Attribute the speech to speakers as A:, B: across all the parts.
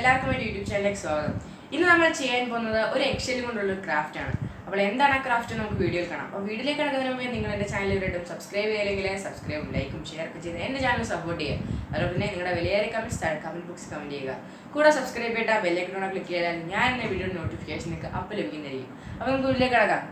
A: എല്ലാവർക്കും വേണ്ടി യൂട്യൂബ് ചാനലിലേക്ക് സ്വാഗതം ഇന്ന് നമ്മൾ ചെയ്യാൻ പോകുന്നത് ഒരു എക്സൽ കൊണ്ടുള്ള ഒരു ക്രാഫ്റ്റ് ആണ് അപ്പോൾ എന്താണ് ആ ക്രാഫ്റ്റ് നമുക്ക് വീഡിയോയിൽ കാണാം അപ്പോൾ വീഡിയോയിലേക്ക് കിടക്കുന്നതിന് മുമ്പേ നിങ്ങൾ എൻ്റെ ചാനൽ ഇവരായിട്ടും സബ്സ്ക്രൈബ് ചെയ്യില്ലെങ്കിൽ സബ്സ്ക്രൈബും ലൈക്കും ഷെയർ ഒക്കെ ചെയ്ത് എൻ്റെ ചാനൽ സപ്പോർട്ട് ചെയ്യുക അതുപോലെ തന്നെ നിങ്ങളുടെ വിലയേറെ കമൻറ്റ്സ് താഴെ കമൻറ്റ് ബോക്സ് കമൻറ്റ് ചെയ്യുക കൂടെ സബ്സ്ക്രൈബ് ചെയ്തിട്ട് ആ ബെല്ലൈക്കണോടെ ക്ലിക്ക് ചെയ്താൽ ഞാൻ എൻ്റെ വീഡിയോ നോട്ടിഫിക്കേഷൻ നിങ്ങൾക്ക് അപ്പോൾ ലഭിക്കുന്നതായിരിക്കും അപ്പോൾ നമുക്ക് വീട്ടിലേക്ക് കിടക്കാം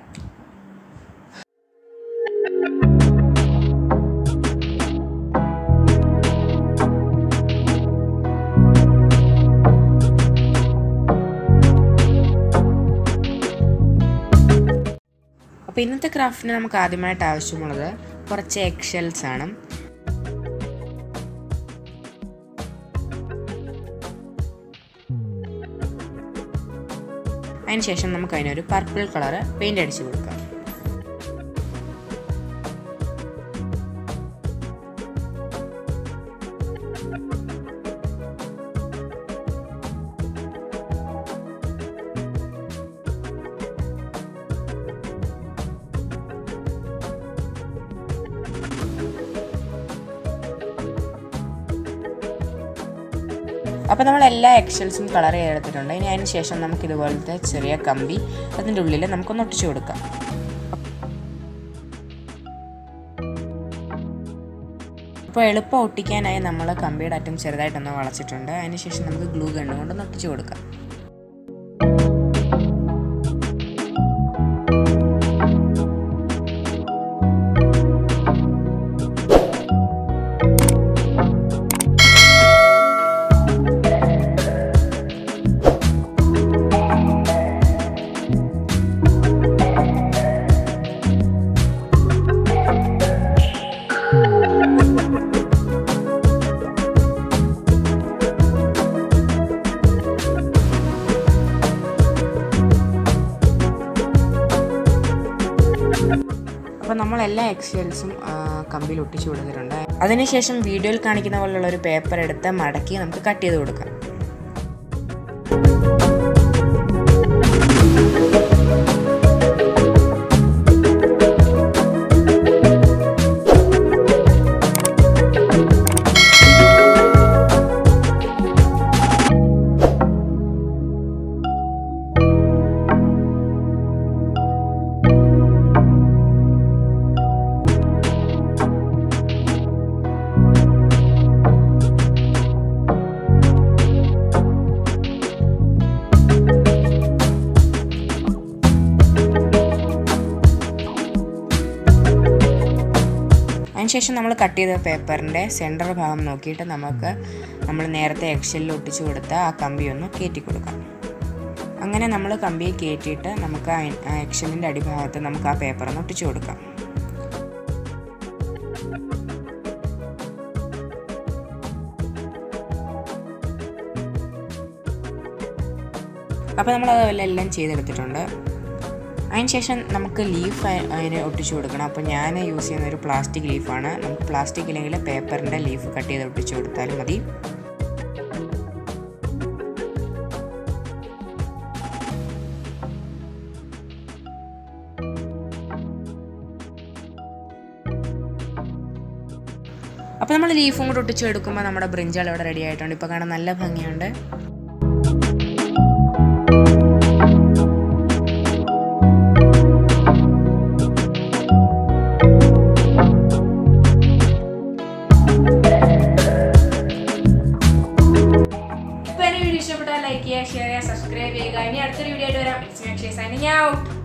A: അപ്പോൾ ഇന്നത്തെ ക്രാഫ്റ്റിന് നമുക്ക് ആദ്യമായിട്ട് ആവശ്യമുള്ളത് കുറച്ച് എക്സെൽസ് ആണ് അതിനുശേഷം നമുക്ക് അതിനൊരു പർപ്പിൾ കളർ പെയിൻ്റ് അടിച്ച് കൊടുക്കാം അപ്പോൾ നമ്മൾ എല്ലാ എക്സൽസും കളർ ചെയ്തെടുത്തിട്ടുണ്ട് ഇനി അതിന് ശേഷം നമുക്ക് ഇതുപോലത്തെ ചെറിയ കമ്പി അതിൻ്റെ ഉള്ളിൽ നമുക്കൊന്ന് ഒട്ടിച്ചു കൊടുക്കാം അപ്പോൾ എളുപ്പം ഒട്ടിക്കാനായി നമ്മൾ കമ്പിയുടെ അറ്റം ചെറുതായിട്ടൊന്ന് വളച്ചിട്ടുണ്ട് അതിന് ശേഷം നമുക്ക് ഗ്ലൂ ഗണ്ണ് കൊണ്ടൊന്ന് ഒട്ടിച്ചു കൊടുക്കാം അപ്പോൾ നമ്മൾ എല്ലാ എക്സൽസും കമ്പിയിൽ ഒട്ടിച്ചു കൊടുത്തിട്ടുണ്ട് അതിനുശേഷം വീഡിയോയിൽ കാണിക്കുന്ന പോലുള്ള ഒരു പേപ്പർ എടുത്ത് മടക്കി നമുക്ക് കട്ട് ചെയ്ത് കൊടുക്കാം അതിനുശേഷം നമ്മൾ കട്ട് ചെയ്ത പേപ്പറിൻ്റെ സെൻറ്റർ ഭാഗം നോക്കിയിട്ട് നമുക്ക് നമ്മൾ നേരത്തെ എക്സലിൽ ഒട്ടിച്ചു കൊടുത്ത ആ കമ്പി ഒന്ന് കയറ്റി കൊടുക്കാം അങ്ങനെ നമ്മൾ കമ്പിയെ കയറ്റിയിട്ട് നമുക്ക് ആ എക്സലിൻ്റെ അടിഭാഗത്ത് നമുക്ക് ആ പേപ്പർ ഒന്ന് ഒട്ടിച്ചു കൊടുക്കാം അപ്പോൾ നമ്മൾ അതുപോലെ എല്ലാം ചെയ്തെടുത്തിട്ടുണ്ട് അതിനുശേഷം നമുക്ക് ലീഫ് അതിന് ഒട്ടിച്ചു കൊടുക്കണം അപ്പോൾ ഞാൻ യൂസ് ചെയ്യുന്ന ഒരു പ്ലാസ്റ്റിക് ലീഫാണ് നമുക്ക് പ്ലാസ്റ്റിക് ഇല്ലെങ്കിൽ പേപ്പറിൻ്റെ ലീഫ് കട്ട് ചെയ്ത് ഒട്ടിച്ചു കൊടുത്താലും മതി അപ്പോൾ നമ്മൾ ലീഫും കൂടെ ഒട്ടിച്ചു എടുക്കുമ്പോൾ നമ്മുടെ ബ്രിഞ്ചാൾ ഇവിടെ റെഡി ആയിട്ടുണ്ട് ഇപ്പോൾ കാണാൻ നല്ല ഭംഗിയുണ്ട് ഇപ്പൊ എന്റെ വീഡിയോ ഇഷ്ടപ്പെട്ടാൽ ലൈക്ക് ചെയ്യുക ഷെയർ ചെയ്യുക സബ്സ്ക്രൈബ് ചെയ്യുക ഇനി അടുത്തൊരു വീഡിയോ ആയിട്ട് വരാം it's me Akshay signing out